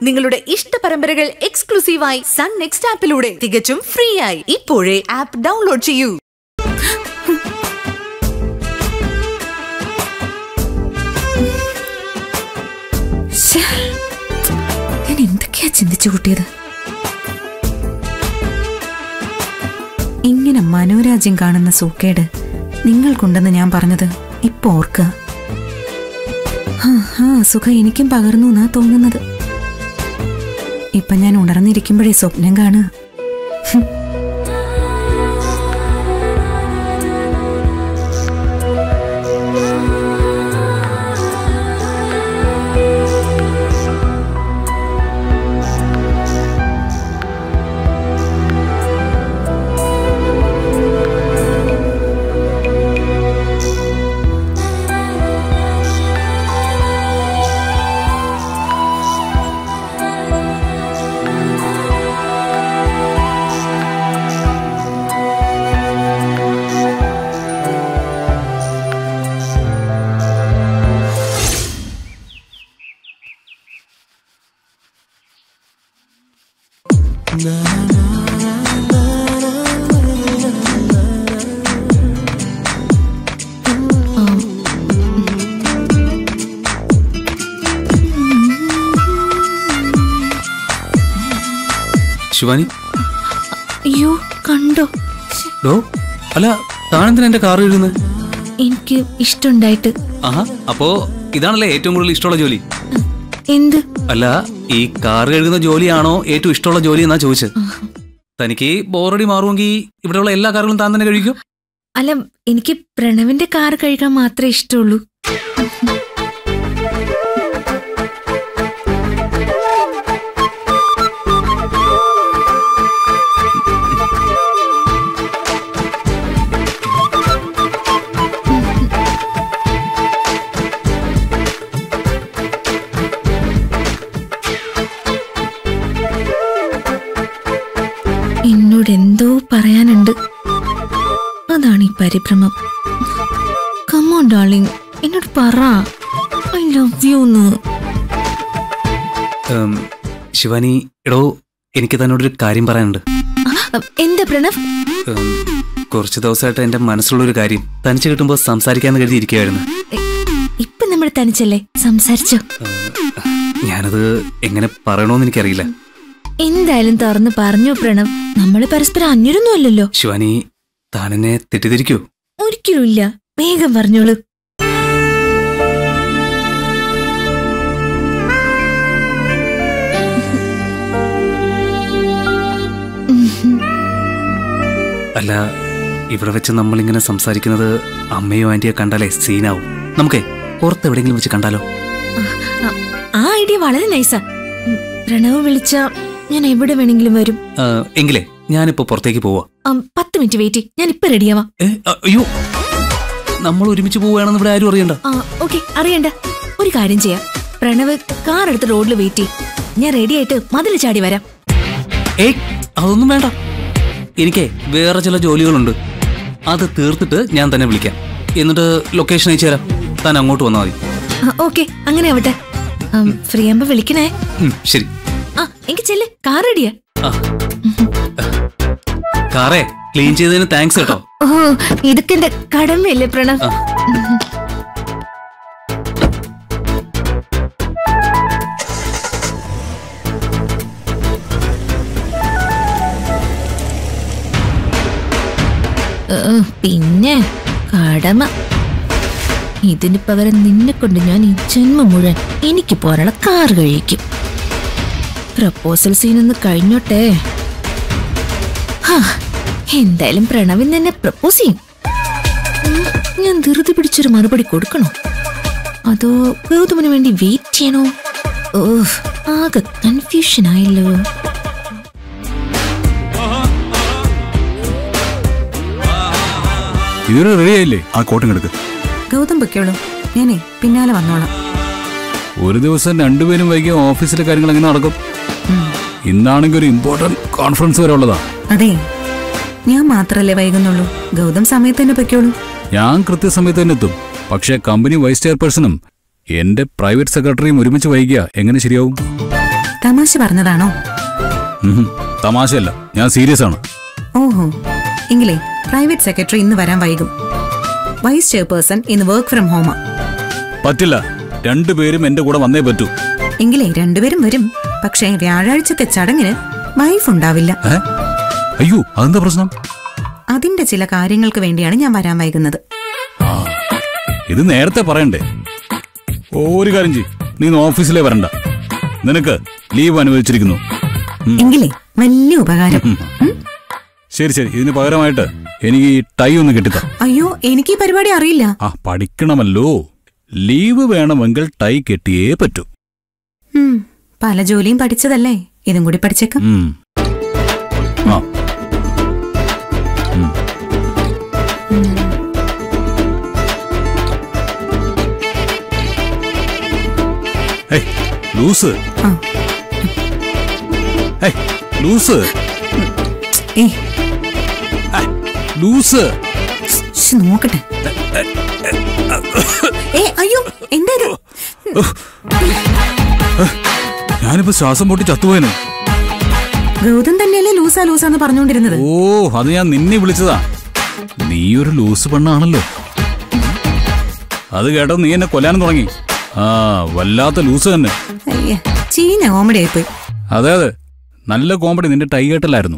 നിങ്ങളുടെ ഇഷ്ട പരമ്പരകൾ എക്സ്ക്ലൂസീവായി സൺ നെക്സ്റ്റ് ആപ്പിലൂടെ തികച്ചും ഫ്രീ ആയി ഇപ്പോഴേ ആപ്പ് ഡൗൺലോഡ് ചെയ്യൂ ശ്ശേ, ഞാൻ എന്തൊക്കെയാ ചിന്തിച്ചു കൂട്ടിയത് ഇങ്ങനെ മനോരാജ്യം കാണുന്ന സൂക്കേട് നിങ്ങൾക്കുണ്ടെന്ന് ഞാൻ പറഞ്ഞത് ഇപ്പൊ ഓർക്കുക ആ, ആ സുഖം എനിക്കും പകർന്നു എന്നാ തോന്നുന്നത് ഇപ്പൊ ഞാൻ ഉണർന്നിരിക്കുമ്പോഴേ സ്വപ്നം കാണുക ഹും. ശിവാനി അയ്യോ കണ്ടോ ഡോ അല്ല താനെന്തിനാ എന്റെ കാർ എഴുതുന്നത് എനിക്ക് ഇഷ്ടമുണ്ടായിട്ട് ആഹാ അപ്പോ ഇതാണല്ലേ ഏറ്റവും കൂടുതൽ ഇഷ്ടമുള്ള ജോലി എന്ത് അല്ല ഈ കാർ കഴുകുന്ന ജോലിയാണോ ഏറ്റവും ഇഷ്ടമുള്ള ജോലി എന്നാ ചോദിച്ചത് തനിക്ക് ബോറടി മാറുമെങ്കിൽ ഇവിടെയുള്ള എല്ലാ കാറുകളും താൻ തന്നെ കഴിക്കും അല്ല എനിക്ക് പ്രണവിന്റെ കാർ കഴുകാൻ മാത്രമേ ഇഷ്ടമുള്ളൂ എന്നോട് എന്തോ പറയാനുണ്ട് അതാണ് ഈ പരിഭ്രമം കമോൺ ഡാർലിംഗ് എന്നോട് പറ ഐ ലവ് യു എന്ന് ഉം, ശിവാനി എടോ എനിക്ക് തന്നോടൊരു കാര്യം പറയാനുണ്ട് ആ, എന്താ പ്രണവ് ഉം, കുറച്ച് ദിവസമായിട്ട് എന്റെ മനസ്സിലുള്ളൊരു കാര്യം തനിച്ച് കിട്ടുമ്പോൾ സംസാരിക്കാന്ന് കരുതി ഇരിക്കുകയായിരുന്നു ഇപ്പൊ നമ്മൾ തനിച്ചല്ലേ സംസാരിച്ചോ ഞാനത് എങ്ങനെ പറയണോന്ന് എനിക്കറിയില്ല എന്തായാലും തുറന്ന് പറഞ്ഞു പ്രണവ് നമ്മള് പരസ്പരം അന്യരൊന്നുമല്ലല്ലോ ശിവാനി താൻ എന്നെ തെറ്റിദ്ധരിക്കൂ ഒരിക്കലും ഇല്ല വേഗം പറഞ്ഞോളൂ അല്ല ഇവിടെ വെച്ച് നമ്മളിങ്ങനെ സംസാരിക്കുന്നത് അമ്മയോ ആന്റിയോ കണ്ടാലേ സീനാവും നമുക്കേ പുറത്ത് എവിടെയെങ്കിലും വെച്ച് കണ്ടാലോ ആ- ആ ഐഡിയ വളരെ നൈസാ ഉം, പ്രണവ് വിളിച്ച ഞാൻ എവിടെ വേണമെങ്കിലും വരും ആ, എങ്കിലേ ഞാനിപ്പോ പുറത്തേക്ക് പോവാ ആം, പത്ത് മിനിറ്റ് വെയിറ്റ് ഞാൻ ഇപ്പൊ റെഡിയാവാം ഏ, അ- അയ്യോ നമ്മൾ ഒരുമിച്ച് പോവുകയാണെന്ന് ഇവിടെ ആരും അറിയണ്ട ആ ഓക്കെ അറിയണ്ട ഒരു കാര്യം ചെയ്യാം പ്രണവ് കാർ എടുത്ത് റോഡിൽ വെയിറ്റ് ചെയ്യും ഞാൻ റെഡി ആയിട്ട് മതിൽ ചാടി വരാം ഏയ് അതൊന്നും വേണ്ട എനിക്കേ വേറെ ചില ജോലികളുണ്ട് അത് തീർത്തിട്ട് ഞാൻ തന്നെ വിളിക്കാം എന്നിട്ട് ലൊക്കേഷൻ അയച്ചു തരാം താൻ അങ്ങോട്ട് വന്നാൽ മതി ഓക്കെ അങ്ങനെ ആവട്ടെ ഫ്രീ ആകുമ്പോ വിളിക്കണേ ഉം, ശരി ആ എനിക്ക് ചെല്ല് കാർ റെഡിയാ ആ കാറേ ക്ലീൻ ചെയ്തതിന് താങ്ക്സ് കേട്ടോ ഓ ഇതൊക്കെ എന്റെ കടമയല്ലേ പ്രണവ് ആ. ഏ, പിന്നെ കടമ ഇതിന് പകരം നിന്നെ കൊണ്ട് ഞാൻ ഈ ജന്മം മുഴുവൻ എനിക്ക് പോരാള കാർ കഴിക്കും പ്രപ്പോസൽ സീൻ ഒന്ന് കഴിഞ്ഞോട്ടെ ഹാ, എന്തായാലും പ്രണവിൻ തന്നെ പ്രപ്പോസ് ചെയ്യും ഉം, ഞാൻ ധൃതി പിടിച്ചൊരു മറുപടി കൊടുക്കണോ അതോ ഗൗതമിന് വേണ്ടി വെയിറ്റ് ചെയ്യണോ ഓ ആകെ കൺഫ്യൂഷൻ ആയല്ലോ ഇതുവരെ റെഡി ആയില്ലേ ആ കോട്ടും എടുക്ക് ഗൗതം പൊയ്ക്കോളൂ ഞാനേ പിന്നാലെ വന്നോളാം ഒരു ദിവസം രണ്ടുപേരും വൈകിയ ഓഫീസിലെ കാര്യങ്ങൾ എങ്ങനെ നടക്കും ഇന്നാണെങ്കിൽ ഒരു ഇമ്പോർട്ടന്റ് കോൺഫറൻസ് വരെ ഉള്ളതാ അതെ ഞാൻ മാത്രല്ലേ വൈകുന്നുള്ളൂ ഗൗതം സമയത്ത് തന്നെ പൊയ്ക്കോളൂ ഞാൻ കൃത്യസമയത്ത് തന്നെ എത്തും പക്ഷേ കമ്പനി വൈസ് ചെയർപേഴ്സണും എന്റെ പ്രൈവറ്റ് സെക്രട്ടറിയും ഒരുമിച്ച് വൈകിയ എങ്ങനെ ശരിയാവും തമാശ പറഞ്ഞതാണോ ഉഹും, തമാശയല്ല ഞാൻ സീരിയസ് ആണ് ഓഹോ എങ്കിലേ പ്രൈവറ്റ് സെക്രട്ടറി ഇന്ന് വരാൻ വൈകും വൈസ് ചെയർപേഴ്സൺ ഇന്ന് വർക്ക് ഫ്രം ഹോമാ പറ്റില്ല രണ്ടുപേരും എന്റെ കൂടെ വന്നേ പറ്റൂ എങ്കിലേ രണ്ടുപേരും വരും പക്ഷേ വ്യാഴാഴ്ചത്തെ ചടങ്ങിന് വൈഫ് ഉണ്ടാവില്ല ഏ അയ്യോ അതെന്താ പ്രശ്നം അതിന്റെ ചില കാര്യങ്ങൾക്ക് വേണ്ടിയാണ് ഞാൻ വരാൻ വൈകുന്നത് ആ ഇത് നേരത്തെ പറയണ്ടേ ഒരു കാര്യം ചെയ് നീ ഇന്ന് ഓഫീസിലേ വരണ്ട നിനക്ക് ലീവ് അനുവദിച്ചിരിക്കുന്നു ഉം. എങ്കിലേ വലിയ ഉപകാരം ഉം? ശരി ശരി ഇതിന് പകരമായിട്ട് എനിക്ക് ഈ ടൈ ഒന്ന് കെട്ടിത്ത അയ്യോ എനിക്ക് ഈ പരിപാടി അറിയില്ല ആ പഠിക്കണമല്ലോ ലീവ് വേണമെങ്കിൽ ടൈ കെട്ടിയേ പറ്റൂ ഉം, പല ജോലിയും പഠിച്ചതല്ലേ ഇതും കൂടി പഠിച്ചേക്കാം ഉം. ആ ഉം. ഏയ്, ലൂസ് ആ. ഏയ്, ലൂസ് ഏ ലൂസ് ശ്ശ്, നോക്കട്ടെ ഏ അയ്യോ എന്താ ഇത് ഞാനിപ്പോ ശ്വാസം പൊട്ടി ചത്തുപോയനു ഗൗതം തന്നെയല്ലേ ലൂസാ ലൂസാന്ന് പറഞ്ഞുകൊണ്ടിരുന്നത് ഓ അത് ഞാൻ നിന്നെ വിളിച്ചതാ നീ ഒരു ലൂസ് പെണ്ണാണല്ലോ അത് കേട്ടോ നീ എന്നെ കൊല്ലാനും തുടങ്ങി ആ വല്ലാത്ത ലൂസ് തന്നെ അയ്യ ചീഞ്ഞ കോമഡി ആയിപ്പോയി അതെ അതെ നല്ല കോമഡി നിന്റെ ടൈ കെട്ടലായിരുന്നു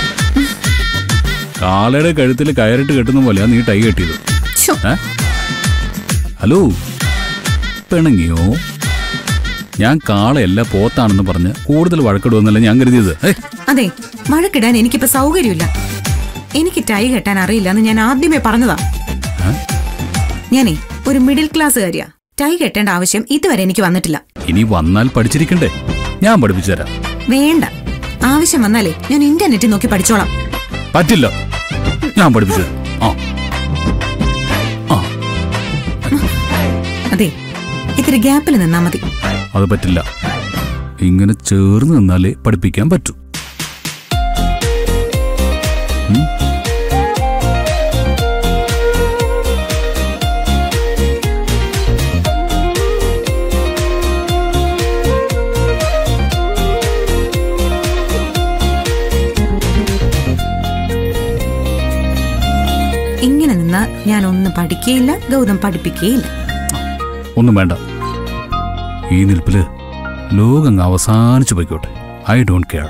കാളയുടെ കഴുത്തിൽ കയറിട്ട് കെട്ടുന്ന പോലെയാ നീ ടൈ കെട്ടിയത് ശ്ശോ, ഏ? ഹലോ പിണങ്ങിയോ ഞാൻ കാളയല്ല പോത്താണെന്ന് പറഞ്ഞ് കൂടുതൽ വഴക്കിടുമെന്നല്ല ഞാൻ കരുതിയത് ഏ അതെ വഴക്കിടാൻ എനിക്കിപ്പോ സൗകര്യമില്ല എനിക്ക് ടൈ കെട്ടാൻ അറിയില്ല എന്ന് ഞാൻ ആദ്യമേ പറഞ്ഞതാ ഏ? ഞാനേ ഒരു മിഡിൽ ക്ലാസ്സുകാരിയാ ടൈ കെട്ടേണ്ട ആവശ്യം ഇതുവരെ എനിക്ക് വന്നിട്ടില്ല ഇനി വന്നാൽ പഠിച്ചിരിക്കണ്ടേ ഞാൻ പഠിപ്പിച്ചു തരാം വേണ്ട ആവശ്യം വന്നാലേ ഞാൻ ഇന്റർനെറ്റിൽ നോക്കി പഠിച്ചോളാം പറ്റില്ല ഞാൻ പഠിപ്പിച്ചു തരാം ആ ആ അതെ ഇത്തിരി ഗ്യാപ്പിൽ നിന്നാ മതി അത് പറ്റില്ല ഇങ്ങനെ ചേർന്ന് നിന്നാലേ പഠിപ്പിക്കാൻ പറ്റൂ ഉം? ഇങ്ങനെ നിന്നാ ഞാൻ ഒന്നും പഠിക്കുകയില്ല ഗൗതം പഠിപ്പിക്കുകയില്ല ഒന്നും വേണ്ട ഈ നിൽപ്പില് ലോകം അങ്ങ് അവസാനിച്ചു പോയിക്കോട്ടെ ഐ ഡോണ്ട് കെയർ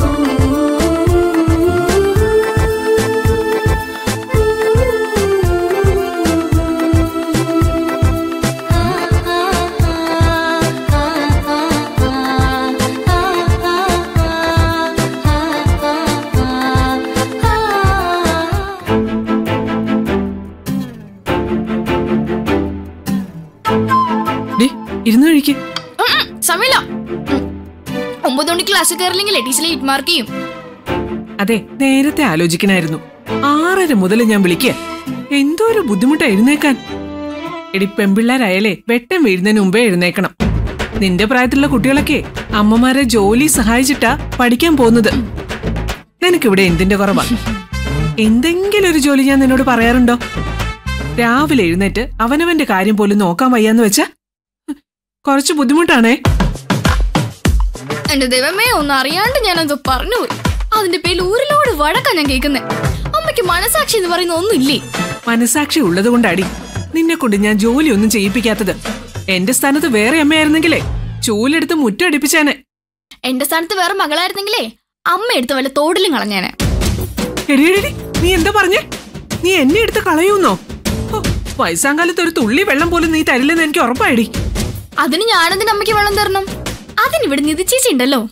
ഡേ ഇരുന്ന് കഴിക്ക് ഉം, ഉം, സമയമില്ല ഉം. ഒമ്പത് മണിക്ക് ക്ലാസ് കയറില്ലെങ്കിലേ ടീച്ചർ ലേറ്റ് മാർക്ക് ചെയ്യും അതെ നേരത്തെ ആലോചിക്കണായിരുന്നു ആറര മുതൽ ഞാൻ വിളിക്കുക എന്തോ ഒരു ബുദ്ധിമുട്ടാ എഴുന്നേക്കാൻ എടി പെമ്പിള്ളാരായാലേ വെട്ടം വീഴുന്നതിന് മുമ്പേ എഴുന്നേക്കണം നിന്റെ പ്രായത്തിലുള്ള കുട്ടികളൊക്കെ അമ്മമാരെ ജോലി സഹായിച്ചിട്ടാ പഠിക്കാൻ പോകുന്നത് നിനക്കിവിടെ എന്തിന്റെ കുറവാ എന്തെങ്കിലും ഒരു ജോലി ഞാൻ നിന്നോട് പറയാറുണ്ടോ രാവിലെ എഴുന്നേറ്റ് അവനവന്റെ കാര്യം പോലും നോക്കാൻ വയ്യാന്ന് വെച്ചാ കുറച്ച് ബുദ്ധിമുട്ടാണേ എന്റെ ദൈവമേ ഒന്നും അറിയാണ്ട് ഞാനത് പറഞ്ഞു പോയി അതിന്റെ പേരിൽ ഊരിലോട് വഴക്കാ ഞാൻ കേൾക്കുന്നേ അമ്മയ്ക്ക് മനസാക്ഷി എന്ന് പറയുന്ന ഒന്നുമില്ലേ മനസാക്ഷി ഉള്ളത് കൊണ്ടാടി നിന്നെ കൊണ്ട് ഞാൻ ജോലിയൊന്നും ചെയ്യിപ്പിക്കാത്തത് എന്റെ സ്ഥാനത്ത് വേറെ അമ്മയായിരുന്നെങ്കിലേ ചൂലെടുത്ത് മുറ്റടിപ്പിച്ചാനെ എന്റെ സ്ഥാനത്ത് വേറെ മകളായിരുന്നെങ്കിലേ അമ്മ എടുത്ത് വല്ല തോടിലും കളഞ്ഞാനെ എടിയടി നീ എന്താ പറഞ്ഞേ നീ എന്നെ എടുത്ത് കളയൂന്നോ ഹോ, വയസ്സാങ്കാലത്ത് ഒരു തുള്ളി വെള്ളം പോലും നീ തരില്ലെന്ന് എനിക്ക് ഉറപ്പായിടി അതിന് ഞാനെന്തിന് അമ്മയ്ക്ക് വെള്ളം തരണം അതിനിവിടെ നിധിച്ചേച്ചി ഉണ്ടല്ലോ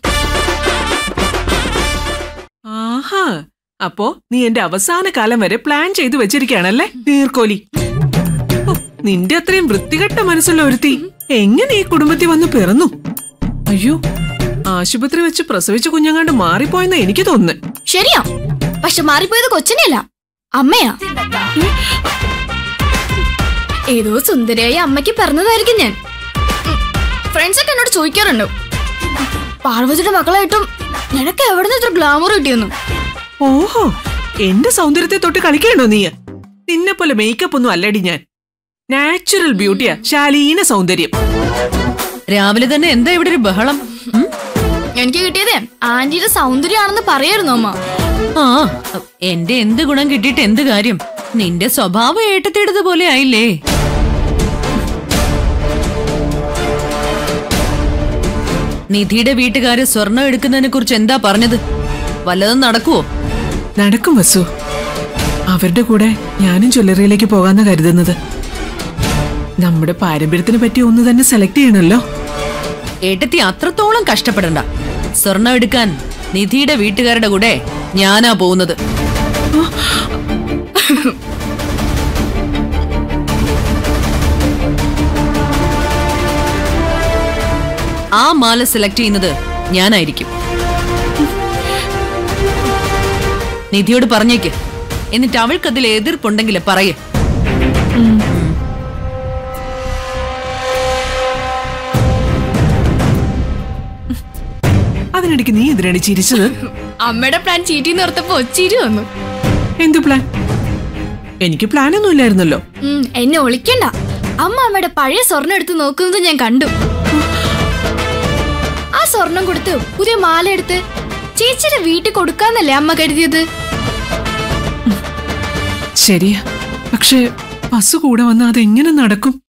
ആഹാ അപ്പോ നീ എന്റെ അവസാന കാലം വരെ പ്ലാൻ ചെയ്തു വെച്ചിരിക്കുകയാണല്ലേ നീർക്കോലി ഹോ, നിന്റെ അത്രയും വൃത്തികെട്ട മനസ്സുള്ള ഒരുത്തി എങ്ങനെ ഈ കുടുംബത്തിൽ വന്ന് പിറന്നു അയ്യോ ആശുപത്രി വെച്ച് പ്രസവിച്ച കുഞ്ഞങ്ങാണ്ട് മാറിപ്പോയെന്നാ എനിക്ക് തോന്നുന്നു ശരിയാ പക്ഷെ മാറിപ്പോയത് കൊച്ചിനെയല്ല അമ്മയാ ഏതോ സുന്ദരിയായ അമ്മയ്ക്ക് പറഞ്ഞതായിരിക്കും ഞാൻ ഫ്രണ്ട്സ് ഒക്കെ എന്നോട് ചോദിക്കാറുണ്ട് പാർവതിയുടെ മക്കളായിട്ടും നിനക്ക് എവിടുന്ന് ഇത്ര ഗ്ലാമർ കിട്ടിയെന്നു ഓഹോ എന്റെ സൗന്ദര്യത്തെ തൊട്ട് കളിക്കണോ നീ നിന്നെ പോലെ മേക്കപ്പ് ഒന്നും അല്ലടി ഞാൻ നാച്ചുറൽ ബ്യൂട്ടിയാ ശാലീന സൗന്ദര്യം രാവിലെ തന്നെ എന്താ ഇവിടെ ഒരു ബഹളം ഉം? എനിക്ക് കിട്ടിയതേ ആന്റിയുടെ സൗന്ദര്യമാണെന്ന് പറയായിരുന്നു അമ്മ ആ എന്റെ എന്ത് ഗുണം കിട്ടിയിട്ട് എന്ത് കാര്യം നിന്റെ സ്വഭാവം ഏട്ടത്തിടതുപോലെ ആയില്ലേ നിധിയുടെ വീട്ടുകാര് സ്വർണം എടുക്കുന്നതിനെ കുറിച്ച് എന്താ പറഞ്ഞത് വല്ലതും നടക്കുവോ നടക്കും വസു അവരുടെ കൂടെ ഞാനും ജ്വല്ലറിയിലേക്ക് പോകാന്നാ കരുതുന്നത് നമ്മുടെ പാരമ്പര്യത്തിനെ പറ്റി ഒന്ന് തന്നെ സെലക്ട് ചെയ്യണമല്ലോ ഏട്ടത്തി അത്രത്തോളം കഷ്ടപ്പെടണ്ട സ്വർണം എടുക്കാൻ നിധിയുടെ വീട്ടുകാരുടെ കൂടെ ഞാനാ പോകുന്നത് ആ മാല സെലക്ട് ചെയ്യുന്നത് ഞാനായിരിക്കും നിധിയോട് പറഞ്ഞേക്ക് എന്നിട്ട് അവൾക്കതിൽ എതിർപ്പുണ്ടെങ്കിൽ പറയേ അതിനിടയ്ക്ക് നീ എന്തിനാണ് ചിരിച്ചത് അമ്മയുടെ പ്ലാൻ ചീറ്റി നിർത്തപ്പോ ചിരി വന്നു എന്ത് പ്ലാൻ എനിക്ക് പ്ലാൻ ഒന്നും ഇല്ലായിരുന്നല്ലോ ഉം, എന്നെ ഒളിക്കണ്ട അമ്മ അമ്മയുടെ പഴയ സ്വർണം എടുത്ത് നോക്കുന്നത് ഞാൻ കണ്ടു ആ സ്വർണം കൊടുത്ത് പുതിയ മാല എടുത്ത് ചേച്ചിയുടെ വീട്ടിൽ കൊടുക്കാന്നല്ലേ അമ്മ കരുതിയത് ശരിയാ പക്ഷേ ബസ് കൂടെ വന്ന അതെങ്ങനെ നടക്കും